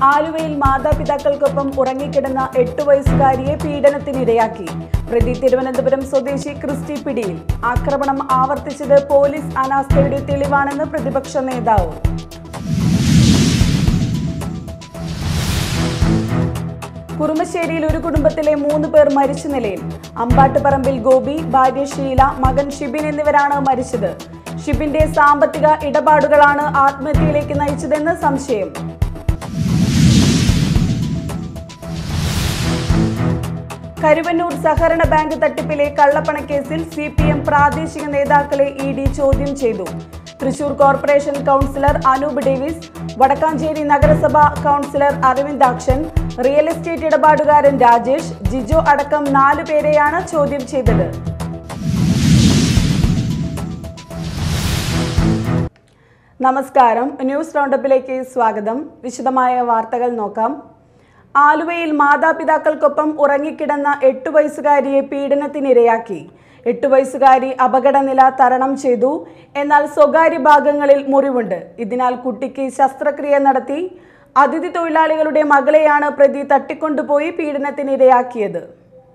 ആലുവയിൽ മാതാപിതാക്കൾക്കൊപ്പം ഉറങ്ങിക്കിടന്ന എട്ടു വയസ്സുകാരിയെ പീഡനത്തിനിരയാക്കി പ്രതി തിരുവനന്തപുരം സ്വദേശി ക്രിസ്റ്റി പിടിയിൽ ആക്രമണം ആവർത്തിച്ചത് പോലീസ് അനാസ്ഥയുടെ തെളിവാണെന്ന് പ്രതിപക്ഷ നേതാവ് കുറുമശ്ശേരിയിൽ ഒരു കുടുംബത്തിലെ മൂന്ന് പേർ മരിച്ച നിലയിൽ അമ്പാട്ടുപറമ്പിൽ ഗോപി ഭാര്യ ഷീല മകൻ ഷിബിൻ എന്നിവരാണ് മരിച്ചത് ഷിബിന്റെ സാമ്പത്തിക ഇടപാടുകളാണ് ആത്മഹത്യയിലേക്ക് നയിച്ചതെന്ന് സംശയം കരുവന്നൂർ സഹകരണ ബാങ്ക് തട്ടിപ്പിലെ കള്ളപ്പണക്കേസിൽ സി പി എം പ്രാദേശിക നേതാക്കളെ ഇ ഡി ചോദ്യം ചെയ്തു Thrissur corporation councillor Anoop Davis Vadakkanchery നഗരസഭ കൗൺസിലർ അരവിന്ദാക്ഷൻ റിയൽ എസ്റ്റേറ്റ് ഇടപാടുകാരൻ രാജേഷ് ജിജോ അടക്കം നാലു പേരെയാണ് ചോദ്യം ചെയ്തത് നമസ്കാരം ന്യൂസ് റൗണ്ടപ്പിലേക്ക് സ്വാഗതം വിശദമായ വാർത്തകൾ നോക്കാം ആലുവയിൽ മാതാപിതാക്കൾക്കൊപ്പം ഉറങ്ങിക്കിടന്ന എട്ടു വയസ്സുകാരിയെ പീഡനത്തിനിരയാക്കി എട്ടു വയസ്സുകാരി അപകടനില തരണം ചെയ്തു എന്നാൽ സ്വകാര്യ ഭാഗങ്ങളിൽ മുറിവുണ്ട് ഇതിനാൽ കുട്ടിക്ക് ശസ്ത്രക്രിയ നടത്തി അതിഥി തൊഴിലാളികളുടെ മകളെയാണ് പ്രതി തട്ടിക്കൊണ്ടുപോയി പീഡനത്തിനിരയാക്കിയത്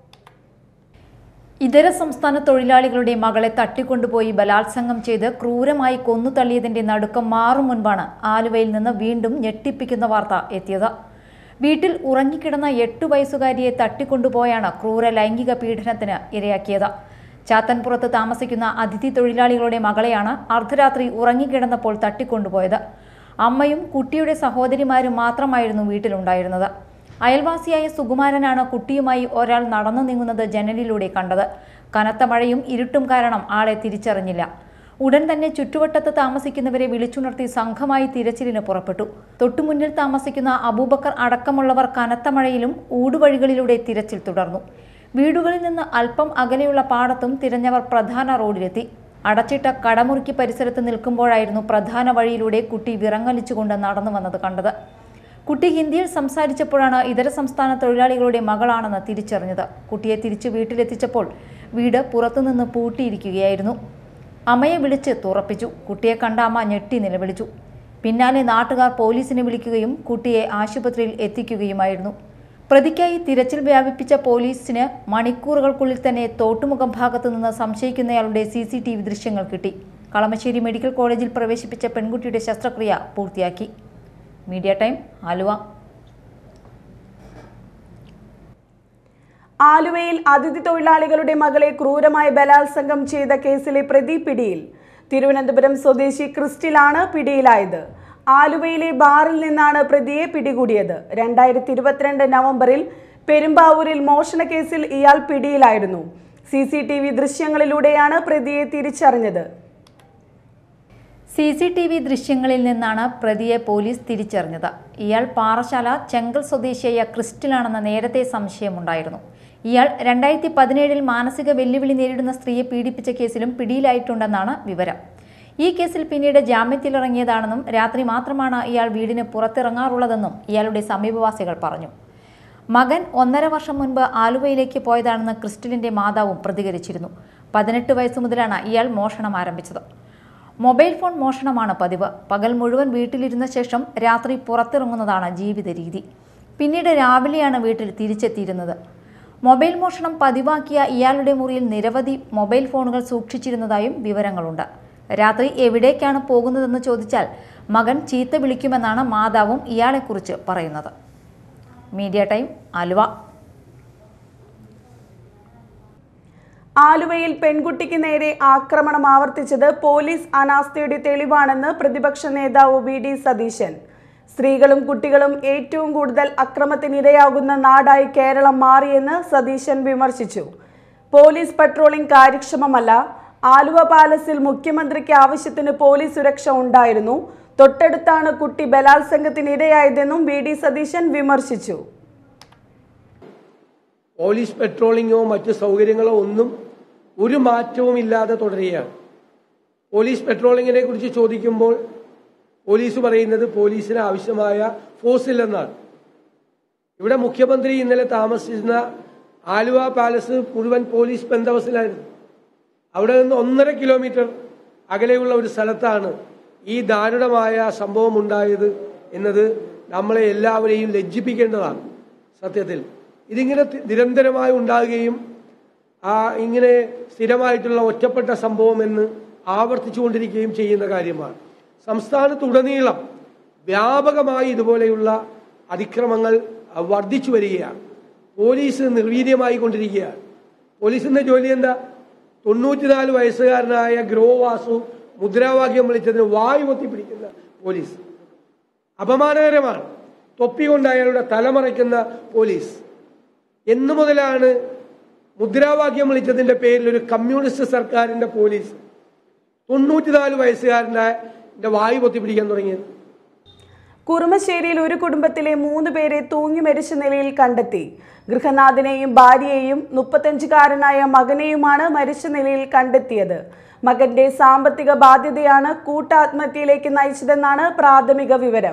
ഇതര സംസ്ഥാന തൊഴിലാളികളുടെ മകളെ തട്ടിക്കൊണ്ടുപോയി ബലാത്സംഗം ചെയ്ത് ക്രൂരമായി കൊന്നു തള്ളിയതിന്റെ നടുക്കം മാറും മുൻപാണ് ആലുവയിൽ നിന്ന് വീണ്ടും ഞെട്ടിപ്പിക്കുന്ന വാർത്ത എത്തിയത് വീട്ടിൽ ഉറങ്ങിക്കിടന്ന എട്ടു വയസ്സുകാരിയെ തട്ടിക്കൊണ്ടുപോയാണ് ക്രൂര ലൈംഗിക പീഡനത്തിന് ഇരയാക്കിയത് ചാത്തൻപുറത്ത് താമസിക്കുന്ന അതിഥി തൊഴിലാളികളുടെ മകളെയാണ് അർദ്ധരാത്രി ഉറങ്ങിക്കിടന്നപ്പോൾ തട്ടിക്കൊണ്ടുപോയത് അമ്മയും കുട്ടിയുടെ സഹോദരിമാരും മാത്രമായിരുന്നു വീട്ടിലുണ്ടായിരുന്നത് അയൽവാസിയായ സുകുമാരനാണ് കുട്ടിയുമായി ഒരാൾ നടന്നു നീങ്ങുന്നത് ജനലിലൂടെ കണ്ടത് കനത്ത മഴയും ഇരുട്ടും കാരണം ആളെ തിരിച്ചറിഞ്ഞില്ല ഉടൻ തന്നെ ചുറ്റുവട്ടത്ത് താമസിക്കുന്നവരെ വിളിച്ചുണർത്തി സംഘമായി തിരച്ചിലിന് പുറപ്പെട്ടു തൊട്ടുമുന്നിൽ താമസിക്കുന്ന അബൂബക്കർ അടക്കമുള്ളവർ കനത്ത മഴയിലും ഊടുവഴികളിലൂടെ തിരച്ചിൽ തുടർന്നു വീടുകളിൽ നിന്ന് അല്പം അകലെയുള്ള പാടത്തും തിരഞ്ഞവർ പ്രധാന റോഡിലെത്തി അടച്ചിട്ട കടമുറുക്കി പരിസരത്ത് നിൽക്കുമ്പോഴായിരുന്നു പ്രധാന വഴിയിലൂടെ കുട്ടി വിറങ്ങലിച്ചുകൊണ്ട് നടന്നു വന്നത് കണ്ടത് കുട്ടി ഹിന്ദിയിൽ സംസാരിച്ചപ്പോഴാണ് ഇതര സംസ്ഥാന തൊഴിലാളികളുടെ മകളാണെന്ന് തിരിച്ചറിഞ്ഞത് കുട്ടിയെ തിരിച്ചു വീട്ടിലെത്തിച്ചപ്പോൾ വീട് പുറത്തുനിന്ന് പൂട്ടിയിരിക്കുകയായിരുന്നു അമ്മയെ വിളിച്ച് തുറപ്പിച്ചു കുട്ടിയെ കണ്ട അമ്മ ഞെട്ടി നിലവിളിച്ചു പിന്നാലെ നാട്ടുകാർ പോലീസിനെ വിളിക്കുകയും കുട്ടിയെ ആശുപത്രിയിൽ എത്തിക്കുകയുമായിരുന്നു പ്രതിക്കായി തിരച്ചിൽ വ്യാപിപ്പിച്ച പോലീസിന് മണിക്കൂറുകൾക്കുള്ളിൽ തന്നെ തോട്ടുമുഖം ഭാഗത്തു നിന്ന് സംശയിക്കുന്നയാളുടെ സി സി ടി വി ദൃശ്യങ്ങൾ കിട്ടി കളമശ്ശേരി മെഡിക്കൽ കോളേജിൽ പ്രവേശിപ്പിച്ച പെൺകുട്ടിയുടെ ശസ്ത്രക്രിയ പൂർത്തിയാക്കി മീഡിയ ടൈം ആലുവ ആലുവയിൽ അതിഥി തൊഴിലാളികളുടെ മകളെ ക്രൂരമായി ബലാത്സംഗം ചെയ്ത കേസിലെ പ്രതി പിടിയിൽ തിരുവനന്തപുരം സ്വദേശി ക്രിസ്റ്റിലാണ് പിടിയിലായത് ആലുവയിലെ ബാറിൽ നിന്നാണ് പ്രതിയെ പിടികൂടിയത് രണ്ടായിരത്തി ഇരുപത്തിരണ്ട് നവംബറിൽ പെരുമ്പാവൂരിൽ മോഷണ കേസിൽ ഇയാൾ പിടിയിലായിരുന്നു സി സി ടി വി ദൃശ്യങ്ങളിലൂടെയാണ് പ്രതിയെ തിരിച്ചറിഞ്ഞത് സി സി ടി വി ദൃശ്യങ്ങളിൽ നിന്നാണ് പ്രതിയെ പോലീസ് തിരിച്ചറിഞ്ഞത് ഇയാൾ പാറശാല ചെങ്കൽ സ്വദേശിയായ ക്രിസ്റ്റിലാണെന്ന നേരത്തെ സംശയമുണ്ടായിരുന്നു ഇയാൾ രണ്ടായിരത്തി പതിനേഴിൽ മാനസിക വെല്ലുവിളി നേരിടുന്ന സ്ത്രീയെ പീഡിപ്പിച്ച കേസിലും പിടിയിലായിട്ടുണ്ടെന്നാണ് വിവരം ഈ കേസിൽ പിന്നീട് ജാമ്യത്തിലിറങ്ങിയതാണെന്നും രാത്രി മാത്രമാണ് ഇയാൾ വീടിന് പുറത്തിറങ്ങാറുള്ളതെന്നും ഇയാളുടെ സമീപവാസികൾ പറഞ്ഞു മകൻ ഒന്നര വർഷം മുൻപ് ആലുവയിലേക്ക് പോയതാണെന്ന് ക്രിസ്റ്റലിന്റെ മാതാവും പ്രതികരിച്ചിരുന്നു പതിനെട്ട് വയസ്സ് മുതലാണ് ഇയാൾ മോഷണം ആരംഭിച്ചത് മൊബൈൽ ഫോൺ മോഷണമാണ് പതിവ് പകൽ മുഴുവൻ വീട്ടിലിരുന്ന ശേഷം രാത്രി പുറത്തിറങ്ങുന്നതാണ് ജീവിത രീതി പിന്നീട് രാവിലെയാണ് വീട്ടിൽ തിരിച്ചെത്തിയിരുന്നത് മൊബൈൽ മോഷണം പതിവാക്കിയ ഇയാളുടെ മുറിയിൽ നിരവധി മൊബൈൽ ഫോണുകൾ സൂക്ഷിച്ചിരുന്നതായും വിവരങ്ങളുണ്ട് രാത്രി എവിടേക്കാണ് പോകുന്നതെന്ന് ചോദിച്ചാൽ മകൻ ചീത്ത വിളിക്കുമെന്നാണ് മാതാവും ഇയാളെക്കുറിച്ച് പറയുന്നത് മീഡിയ ടൈം ആലുവ ആലുവയിൽ പെൺകുട്ടിക്ക് നേരെ ആക്രമണം ആവർത്തിച്ചത് പോലീസ് അനാസ്ഥയുടെ തെളിവാണെന്ന് പ്രതിപക്ഷ നേതാവ് വി ഡി സതീശൻ സ്ത്രീകളും കുട്ടികളും ഏറ്റവും കൂടുതൽ അക്രമത്തിനിരയാകുന്ന നാടായി കേരളം മാറിയെന്ന് സതീശൻ വിമർശിച്ചു പോലീസ് പട്രോളിംഗ് കാര്യക്ഷമമല്ല ആലുവ പാലസിൽ മുഖ്യമന്ത്രിക്ക് ആവശ്യത്തിന് പോലീസ് സുരക്ഷ ഉണ്ടായിരുന്നു തൊട്ടടുത്താണ് കുട്ടി ബലാത്സംഗത്തിനിരയായതെന്നും വി ഡി സതീശൻ വിമർശിച്ചു പോലീസ് പെട്രോളിങ്ങോ മറ്റു സൗകര്യങ്ങളോ ഒന്നും ഒരു മാറ്റവും ഇല്ലാതെ തുടരുകയാണ് പോലീസ് പെട്രോളിങ്ങിനെ കുറിച്ച് ചോദിക്കുമ്പോൾ പോലീസ് പറയുന്നത് പോലീസിന് ആവശ്യമായ ഫോഴ്സ് ഇല്ലെന്നാണ് ഇവിടെ മുഖ്യമന്ത്രി ഇന്നലെ താമസിച്ചിരുന്ന ആലുവ പാലസ് മുഴുവൻ പോലീസ് ബന്ദോബസ്തിലായിരുന്നു അവിടെ നിന്ന് ഒന്നര കിലോമീറ്റർ അകലെയുള്ള ഒരു സ്ഥലത്താണ് ഈ ദാരുണമായ സംഭവം ഉണ്ടായത് എന്നത് നമ്മളെ എല്ലാവരെയും ലജ്ജിപ്പിക്കേണ്ടതാണ് സത്യത്തിൽ ഇതിങ്ങനെ തി- നിരന്തരമായി ഉണ്ടാകുകയും ആ ഇങ്ങനെ സ്ഥിരമായിട്ടുള്ള ഒറ്റപ്പെട്ട സംഭവം എന്ന് ആവർത്തിച്ചുകൊണ്ടിരിക്കുകയും ചെയ്യുന്ന കാര്യമാണ് സംസ്ഥാനത്തുടനീളം വ്യാപകമായി ഇതുപോലെയുള്ള അതിക്രമങ്ങൾ അഹ്, വർദ്ധിച്ചു വരികയാണ് പോലീസ് നിർവീര്യമായി കൊണ്ടിരിക്കുകയാണ് പോലീസിന്റെ ജോലി എന്താ തൊണ്ണൂറ്റിനാല് വയസ്സുകാരനായ ഗ്രോ വാസു മുദ്രാവാക്യം വിളിച്ചതിന് വായു പൊത്തിപ്പിടിക്കുന്ന പോലീസ് അപമാനകരമാണ് തൊപ്പി കൊണ്ട് അയാളുടെ തലമറയ്ക്കുന്ന പോലീസ് എന്നു മുതലാണ് മുദ്രാവാക്യം വിളിച്ചതിന്റെ പേരിൽ ഒരു കമ്മ്യൂണിസ്റ്റ് സർക്കാരിന്റെ പോലീസ് തൊണ്ണൂറ്റിനാല് വയസ്സുകാരൻ്റെ വായു പൊത്തിപ്പിടിക്കാൻ തുടങ്ങിയത് കുറുമശ്ശേരിയിൽ ഒരു കുടുംബത്തിലെ മൂന്ന് പേരെ തൂങ്ങി മരിച്ച നിലയിൽ കണ്ടെത്തി ഗൃഹനാഥനെയും ഭാര്യയെയും മുപ്പത്തഞ്ചുകാരനായ മകനെയുമാണ് മരിച്ച നിലയിൽ കണ്ടെത്തിയത് മകന്റെ സാമ്പത്തിക ബാധ്യതയാണ് കൂട്ടാത്മഹത്യയിലേക്ക് നയിച്ചതെന്നാണ് പ്രാഥമിക വിവരം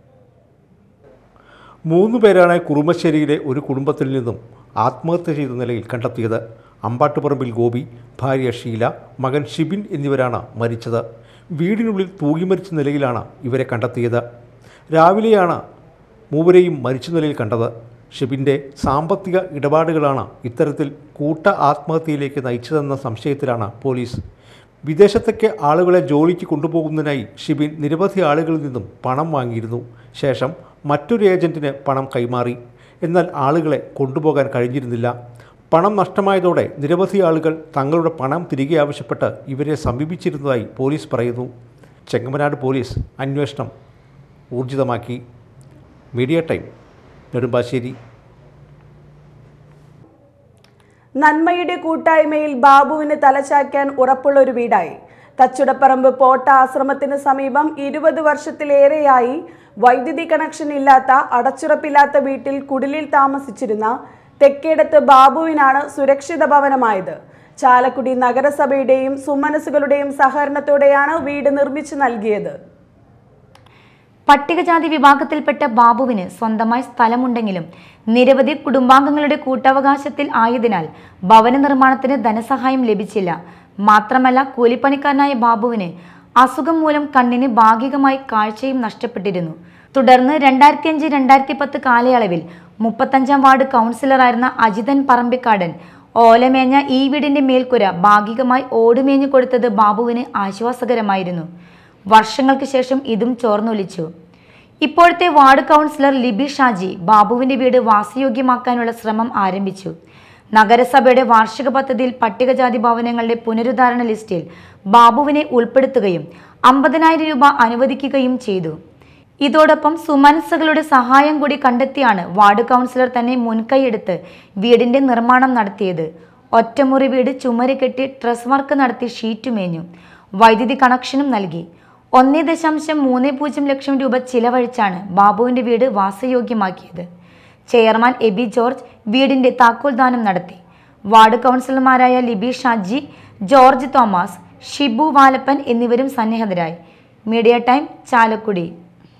മൂന്ന് പേരാണ് കുറുമശ്ശേരിയിലെ ഒരു കുടുംബത്തിൽ നിന്നും ആത്മഹത്യ ചെയ്ത നിലയിൽ കണ്ടെത്തിയത് അമ്പാട്ടുപറമ്പിൽ ഗോപി ഭാര്യ ഷീല മകൻ ഷിബിൻ എന്നിവരാണ് മരിച്ചത് വീടിനുള്ളിൽ തൂങ്ങി മരിച്ച നിലയിലാണ് ഇവരെ കണ്ടെത്തിയത് രാവിലെയാണ് മൂവരെയും മരിച്ച നിലയിൽ കണ്ടത് ഷിബിൻ്റെ സാമ്പത്തിക ഇടപാടുകളാണ് ഇത്തരത്തിൽ കൂട്ട ആത്മഹത്യയിലേക്ക് നയിച്ചതെന്ന സംശയത്തിലാണ് പോലീസ് വിദേശത്തേക്ക് ആളുകളെ ജോലിക്ക് കൊണ്ടുപോകുന്നതിനായി ഷിബിൻ നിരവധി ആളുകളിൽ നിന്നും പണം വാങ്ങിയിരുന്നു ശേഷം മറ്റൊരു ഏജന്റിന് പണം കൈമാറി എന്നാൽ ആളുകളെ കൊണ്ടുപോകാൻ കഴിഞ്ഞിരുന്നില്ല പണം നഷ്ടമായതോടെ നിരവധി ആളുകൾ തങ്ങളുടെ പണം തിരികെ ആവശ്യപ്പെട്ട് ഇവരെ സമീപിച്ചിരുന്നതായി പോലീസ് പറയുന്നു ചെങ്ങമനാട് പോലീസ് അന്വേഷണം ഊർജിതമാക്കി മീഡിയ ടൈം നെടുമ്പാശ്ശേരി നന്മയുടെ കൂട്ടായ്മയിൽ ബാബുവിന് തലചായ്ക്കാൻ ഉറപ്പുള്ള ഒരു വീടായി തച്ചുടപ്പറമ്പ് പോട്ട ആശ്രമത്തിന് സമീപം ഇരുപത് വർഷത്തിലേറെയായി വൈദ്യുതി കണക്ഷൻ ഇല്ലാത്ത അടച്ചുറപ്പില്ലാത്ത വീട്ടിൽ കുടിലിൽ താമസിച്ചിരുന്ന തെക്കേടത്ത് ബാബുവിനാണ് സുരക്ഷിത ഭവനമായത് ചാലക്കുടി നഗരസഭയുടെയും സുമനസുകളുടെയും സഹകരണത്തോടെയാണ് വീട് നിർമ്മിച്ചു നൽകിയത് പട്ടികജാതി വിഭാഗത്തിൽപ്പെട്ട ബാബുവിന് സ്വന്തമായി സ്ഥലമുണ്ടെങ്കിലും നിരവധി കുടുംബാംഗങ്ങളുടെ കൂട്ടവകാശത്തിൽ ആയതിനാൽ ഭവന നിർമ്മാണത്തിന് ധനസഹായം ലഭിച്ചില്ല മാത്രമല്ല കൂലിപ്പണിക്കാരനായ ബാബുവിന് അസുഖം മൂലം കണ്ണിന് ഭാഗികമായി കാഴ്ചയും നഷ്ടപ്പെട്ടിരുന്നു തുടർന്ന് രണ്ടായിരത്തി അഞ്ച് രണ്ടായിരത്തി പത്ത് കാലയളവിൽ മുപ്പത്തഞ്ചാം വാർഡ് കൗൺസിലറായിരുന്ന അജിതൻ പറമ്പിക്കാടൻ ഓലമേഞ്ഞ ഈ വീടിന്റെ മേൽക്കുര ഭാഗികമായി ഓടുമേഞ്ഞു കൊടുത്തത് ബാബുവിന് ആശ്വാസകരമായിരുന്നു വർഷങ്ങൾക്ക് ശേഷം ഇതും ചോർന്നൊലിച്ചു ഇപ്പോഴത്തെ വാർഡ് കൗൺസിലർ ലിബി ഷാജി ബാബുവിന്റെ വീട് വാസയോഗ്യമാക്കാനുള്ള ശ്രമം ആരംഭിച്ചു നഗരസഭയുടെ വാർഷിക പദ്ധതിയിൽ പട്ടികജാതി ഭവനങ്ങളുടെ പുനരുദ്ധാരണ ലിസ്റ്റിൽ ബാബുവിനെ ഉൾപ്പെടുത്തുകയും അമ്പതിനായിരം രൂപ അനുവദിക്കുകയും ചെയ്തു ഇതോടൊപ്പം സുമനസ്സുകളുടെ സഹായം കൂടി കണ്ടെത്തിയാണ് വാർഡ് കൗൺസിലർ തന്നെ മുൻകൈയെടുത്ത് വീടിന്റെ നിർമ്മാണം നടത്തിയത് ഒറ്റമുറി വീട് ചുമര് കെട്ടി ട്രസ് വർക്ക് നടത്തി ഷീറ്റ് മേഞ്ഞു വൈദ്യുതി കണക്ഷനും നൽകി ഒന്നേ ദശാംശം മൂന്ന് പൂജ്യം ലക്ഷം രൂപ ചിലവഴിച്ചാണ് ബാബുവിന്റെ വീട് വാസയോഗ്യമാക്കിയത് ചെയർമാൻ എബി ജോർജ് വീടിന്റെ താക്കോൽദാനം നടത്തി വാർഡ് കൗൺസിലർമാരായ ലിബി ഷാജി ജോർജ് തോമസ് ഷിബു വാലപ്പൻ എന്നിവരും സന്നിഹിതരായി മീഡിയ ടൈം ചാലക്കുടി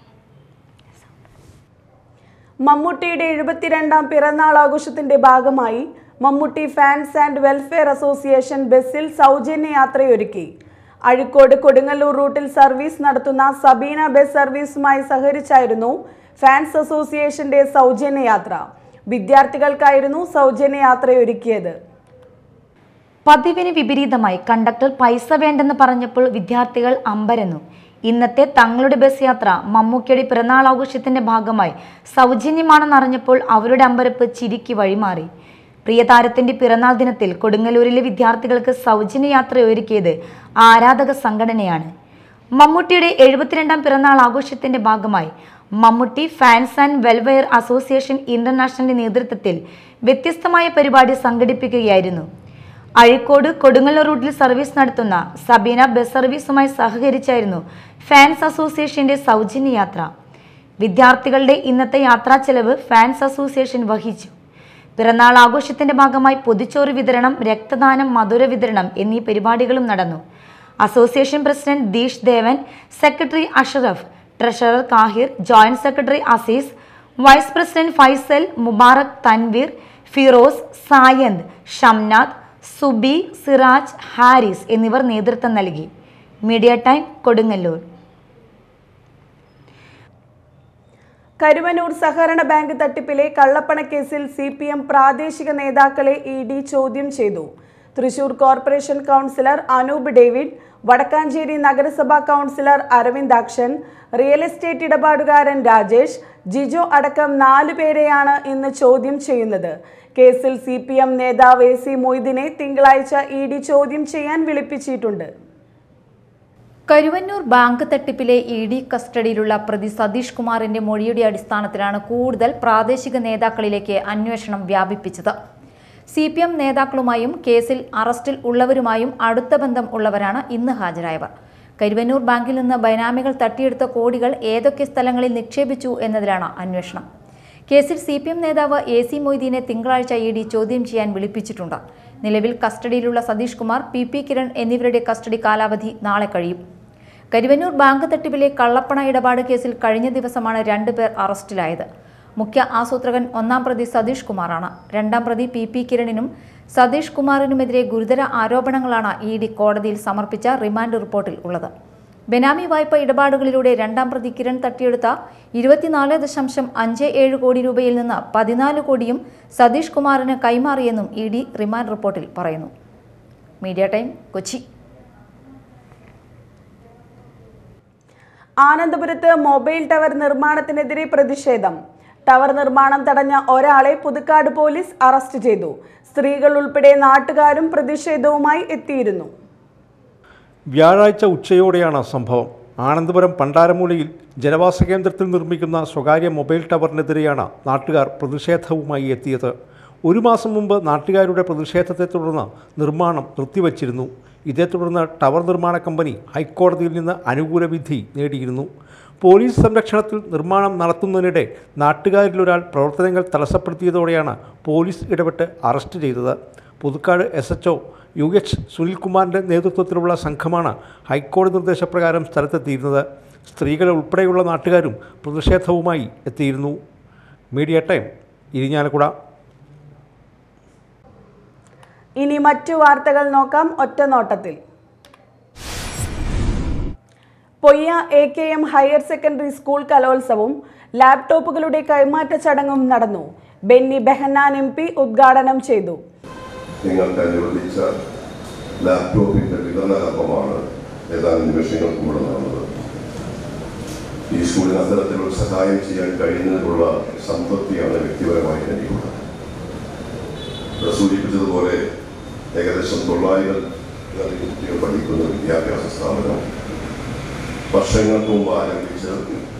മമ്മൂട്ടിയുടെ എഴുപത്തിരണ്ടാം പിറന്നാൾ ആഘോഷത്തിന്റെ ഭാഗമായി Mammootty fans and welfare association ബസ്സിൽ സൗജന്യ യാത്രയൊരുക്കി അഴിക്കോട് കൊടുങ്ങല്ലൂർ റൂട്ടിൽ സർവീസ് നടത്തുന്ന സബീന ബസ് സർവീസുമായി സഹകരിച്ചായിരുന്നു ഫാൻസ് അസോസിയേഷന്റെ സൗജന്യ യാത്ര വിദ്യാർത്ഥികൾക്കായിരുന്നു സൗജന്യ യാത്രയൊരുക്കിയത് പതിവിന് വിപരീതമായി കണ്ടക്ടർ പൈസ വേണ്ടെന്ന് പറഞ്ഞപ്പോൾ വിദ്യാർത്ഥികൾ അമ്പരന്നു ഇന്നത്തെ തങ്ങളുടെ ബസ് യാത്ര മമ്മൂക്കയുടെ പിറന്നാൾ ആഘോഷത്തിന്റെ ഭാഗമായി സൗജന്യമാണെന്നറിഞ്ഞപ്പോൾ അവരുടെ അമ്പരപ്പ് ചിരിക്ക് വഴിമാറി പ്രിയതാരത്തിന്റെ പിറന്നാൾ ദിനത്തിൽ കൊടുങ്ങല്ലൂരിലെ വിദ്യാർത്ഥികൾക്ക് സൗജന്യ യാത്ര ഒരുക്കിയത് ആരാധക സംഘടനയാണ് മമ്മൂട്ടിയുടെ എഴുപത്തിരണ്ടാം പിറന്നാൾ ആഘോഷത്തിന്റെ ഭാഗമായി Mammootty fans and welfare association ഇന്റർനാഷണലിന്റെ നേതൃത്വത്തിൽ വ്യത്യസ്തമായ പരിപാടി സംഘടിപ്പിക്കുകയായിരുന്നു അഴീക്കോട് കൊടുങ്ങല്ലൂർ റൂട്ടിൽ സർവീസ് നടത്തുന്ന സബീന ബസ് സർവീസുമായി സഹകരിച്ചായിരുന്നു ഫാൻസ് അസോസിയേഷന്റെ സൗജന്യ യാത്ര വിദ്യാർത്ഥികളുടെ ഇന്നത്തെ യാത്രാ ചെലവ് ഫാൻസ് അസോസിയേഷൻ വഹിച്ചു പിറന്നാൾ ആഘോഷത്തിന്റെ ഭാഗമായി പൊതിച്ചോറ് വിതരണം രക്തദാനം മധുര വിതരണം എന്നീ പരിപാടികളും നടന്നു association president Deesh Devan secretary Ashraf treasurer Kahir joint secretary Azeez vice president Faisal Mubarak Tanveer Firoz Sayanth Shamnath Subi Siraj Haris എന്നിവർ നേതൃത്വം നൽകി മീഡിയ ടൈം കൊടുങ്ങല്ലൂർ കരുവന്നൂർ സഹകരണ ബാങ്ക് തട്ടിപ്പിലെ കള്ളപ്പണക്കേസിൽ സി പി എം പ്രാദേശിക നേതാക്കളെ ഇ ഡി ചോദ്യം ചെയ്തു തൃശൂർ കോർപ്പറേഷൻ കൗൺസിലർ അനൂപ് ഡേവിഡ് വടക്കാഞ്ചേരി നഗരസഭാ കൗൺസിലർ അരവിന്ദാക്ഷൻ റിയൽ എസ്റ്റേറ്റ് ഇടപാടുകാരൻ രാജേഷ് ജിജോ അടക്കം നാലു പേരെയാണ് ഇന്ന് ചോദ്യം ചെയ്യുന്നത് കേസിൽ സി പി എം നേതാവ് എ സി മൊയ്തീനെ തിങ്കളാഴ്ച ഇ ഡി ചോദ്യം ചെയ്യാൻ വിളിപ്പിച്ചിട്ടുണ്ട് കരുവന്നൂർ ബാങ്ക് തട്ടിപ്പിലെ ഇ ഡി കസ്റ്റഡിയിലുള്ള പ്രതി സതീഷ് കുമാറിന്റെ മൊഴിയുടെ അടിസ്ഥാനത്തിലാണ് കൂടുതൽ പ്രാദേശിക നേതാക്കളിലേക്ക് അന്വേഷണം വ്യാപിപ്പിച്ചത് സി പി എം നേതാക്കളുമായും കേസിൽ അറസ്റ്റിൽ ഉള്ളവരുമായും അടുത്ത ബന്ധം ഉള്ളവരാണ് ഇന്ന് ഹാജരായവർ കരുവന്നൂർ ബാങ്കിൽ നിന്ന് ബൈനാമികൾ തട്ടിയെടുത്ത കോടികൾ ഏതൊക്കെ സ്ഥലങ്ങളിൽ നിക്ഷേപിച്ചു എന്നതിലാണ് അന്വേഷണം കേസിൽ സി പി എം നേതാവ് എ സി മൊയ്തീനെ തിങ്കളാഴ്ച ഇ ഡി ചോദ്യം ചെയ്യാൻ വിളിപ്പിച്ചിട്ടുണ്ട് നിലവിൽ കസ്റ്റഡിയിലുള്ള സതീഷ് കുമാർ പി പി കിരൺ എന്നിവരുടെ കസ്റ്റഡി കാലാവധി നാളെ കഴിയും കരുവന്നൂർ ബാങ്ക് തട്ടിപ്പിലെ കള്ളപ്പണ ഇടപാട് കേസിൽ കഴിഞ്ഞ ദിവസമാണ് രണ്ടുപേർ അറസ്റ്റിലായത് മുഖ്യ ആസൂത്രകൻ ഒന്നാം പ്രതി സതീഷ് കുമാറാണ് രണ്ടാം പ്രതി പി പി കിരണിനും സതീഷ് കുമാറിനുമെതിരെ ഗുരുതര ആരോപണങ്ങളാണ് ഇ ഡി കോടതിയിൽ സമർപ്പിച്ച റിമാൻഡ് റിപ്പോർട്ടിൽ ഉള്ളത് ബെനാമി വായ്പ ഇടപാടുകളിലൂടെ രണ്ടാം പ്രതി കിരൺ തട്ടിയെടുത്ത ഇരുപത്തിനാല് ദശാംശം അഞ്ച് ഏഴ് കോടി രൂപയിൽ നിന്ന് പതിനാല് കോടിയും സതീഷ് കുമാറിന് കൈമാറിയെന്നും ഇ ഡി റിമാൻഡ് റിപ്പോർട്ടിൽ പറയുന്നു മീഡിയ ടൈം കൊച്ചി ആനന്ദപുരത്ത് മൊബൈൽ ടവർ നിർമ്മാണത്തിനെതിരെ പ്രതിഷേധം ടവർ നിർമ്മാണം തടഞ്ഞ ഒരാളെ പുതുക്കാട് പോലീസ് അറസ്റ്റ് ചെയ്തു സ്ത്രീകൾ ഉൾപ്പെടെ നാട്ടുകാരും പ്രതിഷേധവുമായി എത്തിയിരുന്നു വ്യാഴാഴ്ച ഉച്ചയോടെയാണ് സംഭവം ആനന്ദപുരം പണ്ടാരമൂലയിൽ ജനവാസ കേന്ദ്രത്തിൽ നിർമ്മിക്കുന്ന സ്വകാര്യ മൊബൈൽ ടവറിനെതിരെയാണ് നാട്ടുകാർ പ്രതിഷേധവുമായി എത്തിയത് ഒരു മാസം മുമ്പ് നാട്ടുകാരുടെ പ്രതിഷേധത്തെ തുടർന്ന് നിർമ്മാണം നിർത്തിവച്ചിരുന്നു ഇതേ തുടർന്ന് ടവർ നിർമ്മാണ കമ്പനി ഹൈക്കോടതിയിൽ നിന്ന് അനുകൂല വിധി നേടിയിരുന്നു പോലീസ് സംരക്ഷണത്തിൽ നിർമ്മാണം നടത്തുന്നതിനിടെ നാട്ടുകാരിലൊരാൾ പ്രവർത്തനങ്ങൾ തടസ്സപ്പെടുത്തിയതോടെയാണ് പോലീസ് ഇടപെട്ട് അറസ്റ്റ് ചെയ്തത് Puthukkad S H U H സുനിൽകുമാറിൻ്റെ നേതൃത്വത്തിലുള്ള സംഘമാണ് ഹൈക്കോടതി നിർദ്ദേശപ്രകാരം സ്ഥലത്തെത്തിയിരുന്നത് സ്ത്രീകളെ ഉൾപ്പെടെയുള്ള നാട്ടുകാരും പ്രതിഷേധവുമായി എത്തിയിരുന്നു മീഡിയ ടൈം ഇരിഞ്ഞാലക്കുട ഇനി മറ്റു വാർത്തകൾ നോക്കാം ഒറ്റ നോട്ടത്തിൽ Poyya A K M higher secondary school കലോത്സവവും ലാപ്ടോപ്പുകളുടെ കൈമാറ്റ ചടങ്ങും നടന്നു ബെന്നി ബെഹന്നാൻ എം പി ഉദ്ഘാടനം ചെയ്തു നിങ്ങൾക്ക് അനുവദിച്ച ലാപ്ടോപ്പിന്റെ വിതരണ കർമ്മമാണ് ഏതാനും നിമിഷങ്ങൾക്ക് മുമ്പ് നടന്നത് ഈ സ്കൂളിന് അത്തരത്തിലുള്ള സഹായം ചെയ്യാൻ കഴിയുന്നതിനുള്ള സംതൃപ്തിയാണ് വ്യക്തിപരമായി എനിക്കുള്ളത് ഇവിടെ സൂചിപ്പിച്ചതുപോലെ ഏകദേശം തൊള്ളായിരം കുട്ടികൾ പഠിക്കുന്ന വിദ്യാഭ്യാസ സ്ഥാപനം വർഷങ്ങൾക്ക് മുമ്പ് ആരംഭിച്ച്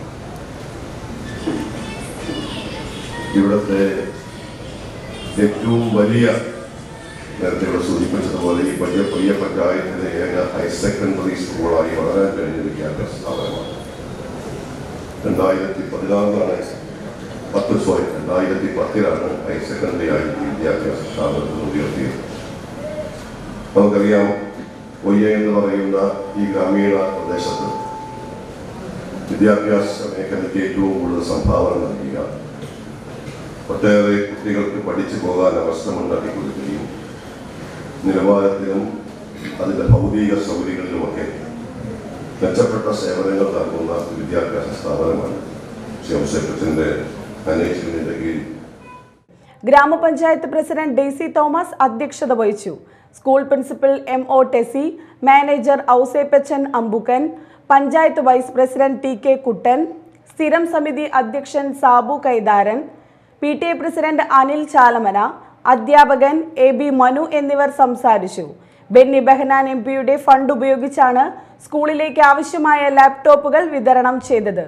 ഇവിടുത്തെ ഏറ്റവും വലിയ നേരത്തെ ഇവിടെ സൂചിപ്പിച്ചതുപോലെ ഈ വലിയ വലിയ പഞ്ചായത്തിലെ ഏക ഹയർ സെക്കൻഡറി സ്കൂളായി വളരാൻ കഴിഞ്ഞ വിദ്യാഭ്യാസ സ്ഥാപനമാണ് രണ്ടായിരത്തി പതിനാറിലാണ് പത്ത് സോറി രണ്ടായിരത്തി പത്തിലാണ് ഹയർ സെക്കൻഡറി ആയി ഈ വിദ്യാഭ്യാസ സ്ഥാപനത്തിൽ ഉയർത്തിയത് നമുക്കറിയാം ഒയ്യ എന്ന് പറയുന്ന ഈ ഗ്രാമീണ പ്രദേശത്ത് വിദ്യാഭ്യാസ മേഖലയ്ക്ക് ഏറ്റവും കൂടുതൽ സംഭാവന നൽകിയ ഒട്ടേറെ കുട്ടികൾക്ക് പഠിച്ചു പോകാൻ അവസരമുണ്ടാക്കി കൊടുക്കുകയും നിലവാരത്തിലും അതിൻ്റെ ഭൗതിക സൗകര്യങ്ങളിലുമൊക്കെ മെച്ചപ്പെട്ട സേവനങ്ങൾ നൽകുന്ന ഒരു വിദ്യാഭ്യാസ സ്ഥാപനമാണ് ശിവശേഖരത്തിൻ്റെ മാനേജ്മെന്റിന്റെ കീഴിൽ ഗ്രാമപഞ്ചായത്ത് പ്രസിഡന്റ് ഡെയ്സി തോമസ് അധ്യക്ഷത വഹിച്ചു school principal M O Tessy manager Ouseppachan Ambukkan panchayat vice president T K Kuttan സ്ഥിരം സമിതി അധ്യക്ഷൻ Sabu Kaitharan P T A president Anil Chalamana അധ്യാപകൻ എ ബി മനു എന്നിവർ സംസാരിച്ചു ബെന്നി ബെഹനാൻ എം പിയുടെ ഫണ്ട് ഉപയോഗിച്ചാണ് സ്കൂളിലേക്ക് ആവശ്യമായ ലാപ്ടോപ്പുകൾ വിതരണം ചെയ്തത്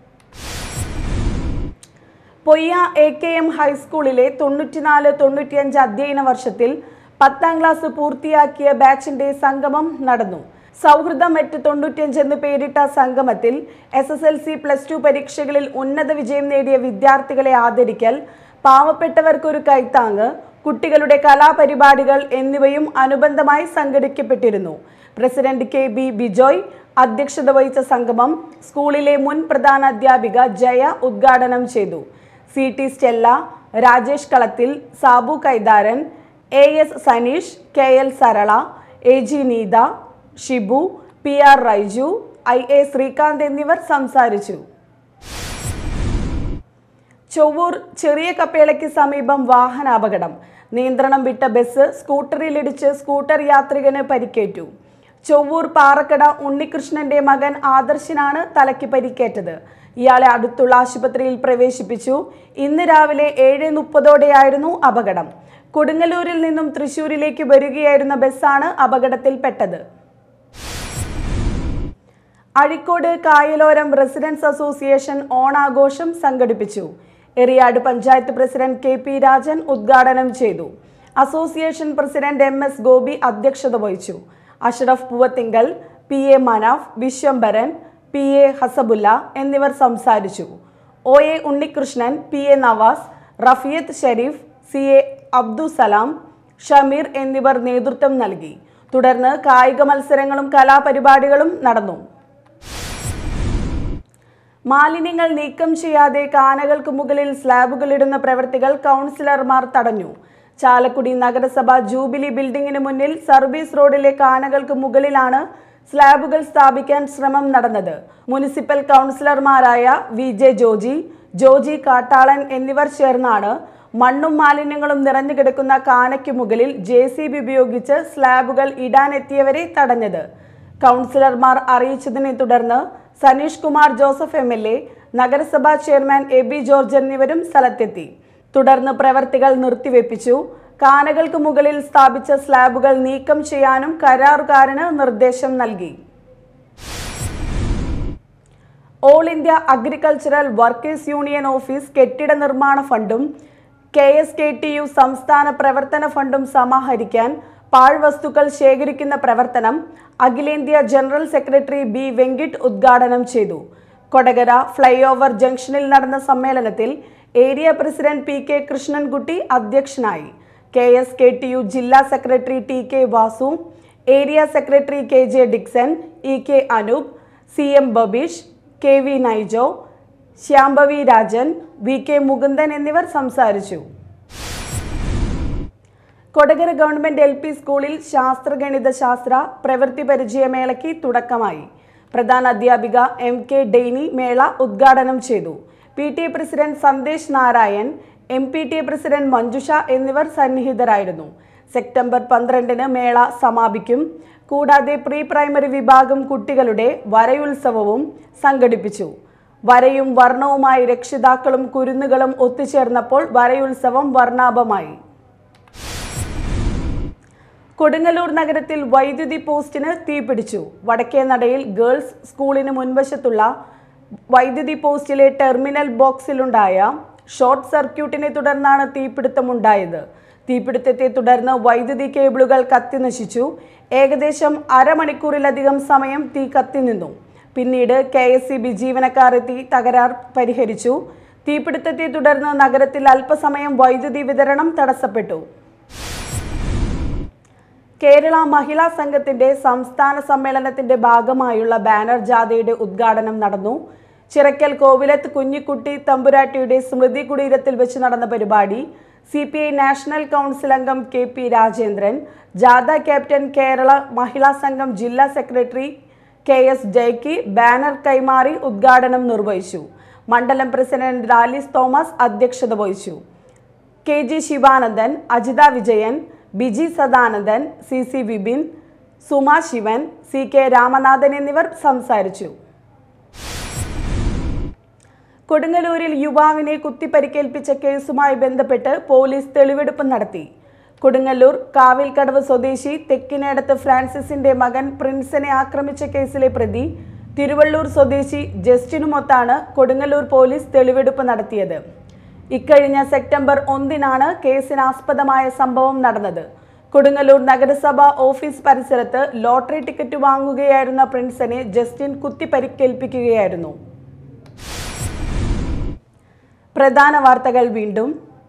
പൊയ്യ എ കെ എം ഹൈസ്കൂളിലെ തൊണ്ണൂറ്റിനാല് തൊണ്ണൂറ്റിയഞ്ച് അധ്യയന വർഷത്തിൽ പത്താം ക്ലാസ് പൂർത്തിയാക്കിയ ബാച്ചിന്റെ സംഗമം നടന്നു സൗഹൃദം എട്ട് തൊണ്ണൂറ്റിയഞ്ച് എന്ന് പേരിട്ട സംഗമത്തിൽ S S L C plus two പരീക്ഷകളിൽ ഉന്നത വിജയം നേടിയ വിദ്യാർത്ഥികളെ ആദരിക്കൽ പാവപ്പെട്ടവർക്കൊരു കൈത്താങ്ങ് കുട്ടികളുടെ കലാപരിപാടികൾ എന്നിവയും അനുബന്ധമായി സംഘടിക്കപ്പെട്ടിരുന്നു പ്രസിഡന്റ് കെ ബി ബിജോയ് അധ്യക്ഷത വഹിച്ച സംഗമം സ്കൂളിലെ മുൻ പ്രധാന അധ്യാപിക ജയ ഉദ്ഘാടനം ചെയ്തു C T Stella Rajesh Kalathil Sabu Kaitharan A S Saneesh K L Sarala A G Neetha Shibu P R Raiju I A Sreekanth എന്നിവർ സംസാരിച്ചു ചൊവ്വൂർ ചെറിയ കപ്പേളയ്ക്ക് സമീപം വാഹനാപകടം നിയന്ത്രണം വിട്ട ബസ് സ്കൂട്ടറിലിടിച്ച് സ്കൂട്ടർ യാത്രികന് പരിക്കേറ്റു ചൊവ്വൂർ പാറക്കട ഉണ്ണികൃഷ്ണന്റെ മകൻ ആദർശിനാണ് തലയ്ക്ക് പരിക്കേറ്റത് ഇയാളെ അടുത്തുള്ള ആശുപത്രിയിൽ പ്രവേശിപ്പിച്ചു ഇന്ന് രാവിലെ ഏഴ് മുപ്പതോടെയായിരുന്നു അപകടം കൊടുങ്ങല്ലൂരിൽ നിന്നും തൃശൂരിലേക്ക് വരികയായിരുന്ന ബസ്സാണ് അപകടത്തിൽപ്പെട്ടത് അഴിക്കോട് കായലോരം റെസിഡൻസ് അസോസിയേഷൻ ഓണാഘോഷം സംഘടിപ്പിച്ചു Eriyad panchayat president K P Rajan ഉദ്ഘാടനം ചെയ്തു association president M S Gopi അധ്യക്ഷത വഹിച്ചു Ashraf Poovathinkal P A Manaf Viswambharan P A Hasabulla എന്നിവർ സംസാരിച്ചു O A Unnikrishnan P A Navas Rafiyath Shereef C A Abdussalam Shameer എന്നിവർ നേതൃത്വം നൽകി തുടർന്ന് കായിക മത്സരങ്ങളും കലാപരിപാടികളും നടന്നു മാലിന്യങ്ങൾ നീക്കം ചെയ്യാതെ കാനകൾക്ക് മുകളിൽ സ്ലാബുകൾ ഇടുന്ന പ്രവൃത്തികൾ കൗൺസിലർമാർ തടഞ്ഞു ചാലക്കുടി നഗരസഭ ജൂബിലി ബിൽഡിംഗിന് മുന്നിൽ സർവീസ് റോഡിലെ കാനകൾക്ക് മുകളിലാണ് സ്ലാബുകൾ സ്ഥാപിക്കാൻ ശ്രമം നടന്നത് മുനിസിപ്പൽ കൗൺസിലർമാരായ വി ജെ ജോജി ജോജി കാട്ടാളൻ എന്നിവർ ചേർന്നാണ് മണ്ണും മാലിന്യങ്ങളും നിറഞ്ഞു കിടക്കുന്ന കാനയ്ക്ക് മുകളിൽ ജെ സി ബി ഉപയോഗിച്ച് സ്ലാബുകൾ ഇടാനെത്തിയവരെ തടഞ്ഞത് കൗൺസിലർമാർ അറിയിച്ചതിനെ തുടർന്ന് Saneesh Kumar Joseph M L A നഗരസഭാ ചെയർമാൻ എ ബി ജോർജ് എന്നിവരും സ്ഥലത്തെത്തി തുടർന്ന് പ്രവർത്തികൾ നിർത്തിവെപ്പിച്ചു കാനകൾക്ക് മുകളിൽ സ്ഥാപിച്ച സ്ലാബുകൾ നീക്കം ചെയ്യാനും കരാറുകാരന് നിർദ്ദേശം നൽകി all India agricultural workers union office കെട്ടിട നിർമ്മാണ ഫണ്ടും K S K T U സംസ്ഥാന പ്രവർത്തന ഫണ്ടും സമാഹരിക്കാൻ പാഴ്വസ്തുക്കൾ ശേഖരിക്കുന്ന പ്രവർത്തനം അഖിലേന്ത്യാ ജനറൽ സെക്രട്ടറി ബി വെങ്കിട്ട് ഉദ്ഘാടനം ചെയ്തു കൊടകര ഫ്ലൈ ഓവർ ജംഗ്ഷനിൽ നടന്ന സമ്മേളനത്തിൽ area president P K Krishnankutty അധ്യക്ഷനായി K S K T U ജില്ലാ secretary T K Vasu area secretary K J Dixon E K Anoop C M Babeesh K V Naijo Shyambhavi Rajan V K Mukundan എന്നിവർ സംസാരിച്ചു കൊടകര ഗവൺമെന്റ് എൽ പി സ്കൂളിൽ ശാസ്ത്രഗണിത ശാസ്ത്ര പ്രവൃത്തി പരിചയമേളയ്ക്ക് തുടക്കമായി പ്രധാന അധ്യാപിക എം കെ ഡെയ്നി മേള ഉദ്ഘാടനം ചെയ്തു P T A president Sandesh Narayan M P T A president Manjusha എന്നിവർ സന്നിഹിതരായിരുന്നു സെപ്റ്റംബർ പന്ത്രണ്ടിന് മേള സമാപിക്കും കൂടാതെ പ്രീ പ്രൈമറി വിഭാഗം കുട്ടികളുടെ വരയുത്സവവും സംഘടിപ്പിച്ചു വരയും വർണ്ണവുമായി രക്ഷിതാക്കളും കുരുന്നുകളും ഒത്തുചേർന്നപ്പോൾ വരയുത്സവം വർണ്ണാഭമായി കൊടുങ്ങല്ലൂർ നഗരത്തിൽ വൈദ്യുതി പോസ്റ്റിന് തീപിടിച്ചു വടക്കേനടയിൽ ഗേൾസ് സ്കൂളിന് മുൻവശത്തുള്ള വൈദ്യുതി പോസ്റ്റിലെ ടെർമിനൽ ബോക്സിലുണ്ടായ ഷോർട്ട് സർക്യൂട്ടിനെ തുടർന്നാണ് തീപിടുത്തമുണ്ടായത് തീപിടുത്തത്തെ തുടർന്ന് വൈദ്യുതി കേബിളുകൾ കത്തിനശിച്ചു ഏകദേശം അരമണിക്കൂറിലധികം സമയം തീ കത്തിനിന്നു പിന്നീട് കെ എസ് സി ബി ജീവനക്കാർ എത്തി തകരാർ പരിഹരിച്ചു തീപിടുത്തത്തെ തുടർന്ന് നഗരത്തിൽ അല്പസമയം വൈദ്യുതി വിതരണം തടസ്സപ്പെട്ടു കേരള മഹിളാ സംഘത്തിന്റെ സംസ്ഥാന സമ്മേളനത്തിന്റെ ഭാഗമായുള്ള ബാനർ ജാഥയുടെ ഉദ്ഘാടനം നടന്നു ചിറക്കൽ കോവിലത്ത് കുഞ്ഞിക്കുട്ടി തമ്പുരാട്ടിയുടെ സ്മൃതി കുടീരത്തിൽ വെച്ച് നടന്ന പരിപാടി C P I national council അംഗം കെ പി രാജേന്ദ്രൻ ജാഥ ക്യാപ്റ്റൻ കേരള മഹിളാ സംഘം ജില്ലാ secretary K S Jaick banner കൈമാറി ഉദ്ഘാടനം നിർവഹിച്ചു മണ്ഡലം പ്രസിഡന്റ് റാലിസ് തോമസ് അധ്യക്ഷത വഹിച്ചു K G Sivanandan Ajitha Vijayan Biji Sadanandan C C Vipin Suma Sivan C K Ramanathan എന്നിവർ സംസാരിച്ചു കൊടുങ്ങല്ലൂരിൽ യുവാവിനെ കുത്തിപ്പരിക്കേൽപ്പിച്ച കേസുമായി ബന്ധപ്പെട്ട് പോലീസ് തെളിവെടുപ്പ് നടത്തി കൊടുങ്ങല്ലൂർ കാവിൽക്കടവ് സ്വദേശി തെക്കിനേടത്ത് ഫ്രാൻസിസിന്റെ മകൻ പ്രിൻസിനെ ആക്രമിച്ച കേസിലെ പ്രതി തിരുവള്ളൂർ സ്വദേശി ജസ്റ്റിനുമൊത്താണ് കൊടുങ്ങല്ലൂർ പോലീസ് തെളിവെടുപ്പ് നടത്തിയത് ഇക്കഴിഞ്ഞ സെപ്റ്റംബർ ഒന്നിനാണ് കേസിനാസ്പദമായ സംഭവം നടന്നത് കൊടുങ്ങല്ലൂർ നഗരസഭ ഓഫീസ് പരിസരത്ത് ലോട്ടറി ടിക്കറ്റ് വാങ്ങുകയായിരുന്ന പ്രിൻസിനെ ജസ്റ്റിൻ കുത്തിപ്പരിക്കേൽപ്പിക്കുകയായിരുന്നു പ്രധാന വാർത്തകൾ വീണ്ടും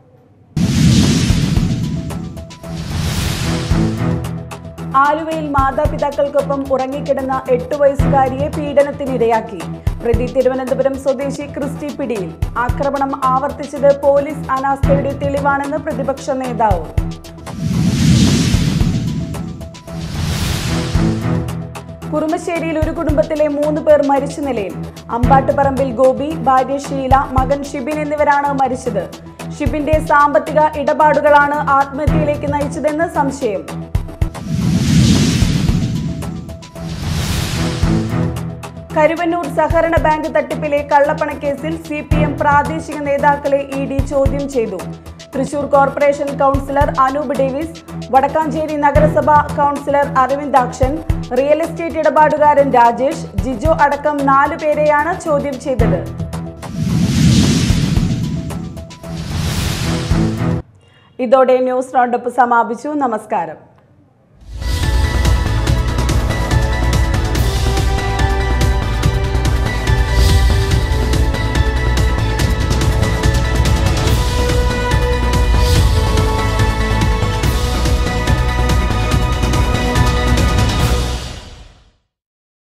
ആലുവയിൽ മാതാപിതാക്കൾക്കൊപ്പം ഉറങ്ങിക്കിടന്ന എട്ടു വയസ്സുകാരിയെ പീഡനത്തിനിരയാക്കി പ്രതി തിരുവനന്തപുരം സ്വദേശി ക്രിസ്റ്റി പിടിയിൽ ആക്രമണം ആവർത്തിച്ചത് പോലീസ് അനാസ്ഥയുടെ തെളിവാണെന്ന് പ്രതിപക്ഷ നേതാവ് കുറുമശ്ശേരിയിൽ ഒരു കുടുംബത്തിലെ മൂന്ന് പേർ മരിച്ച നിലയിൽ അമ്പാട്ടുപറമ്പിൽ ഗോപി ഭാര്യ ഷീല മകൻ ഷിബിൻ എന്നിവരാണ് മരിച്ചത് ഷിബിന്റെ സാമ്പത്തിക ഇടപാടുകളാണ് ആത്മഹത്യയിലേക്ക് നയിച്ചതെന്ന് സംശയം കരുവന്നൂർ സഹകരണ ബാങ്ക് തട്ടിപ്പിലെ കള്ളപ്പണക്കേസിൽ സി പി എം പ്രാദേശിക നേതാക്കളെ ഇ ഡി ചോദ്യം ചെയ്തു Thrissur corporation councillor Anoop Davis Vadakkanchery നഗരസഭ കൗൺസിലർ അരവിന്ദാക്ഷൻ റിയൽ എസ്റ്റേറ്റ് ഇടപാടുകാരൻ രാജേഷ് ജിജോ അടക്കം നാലു പേരെയാണ് ചോദ്യം ചെയ്തത് ഇതോടെ ന്യൂസ് റൗണ്ടപ്പ് സമാപിച്ചു നമസ്കാരം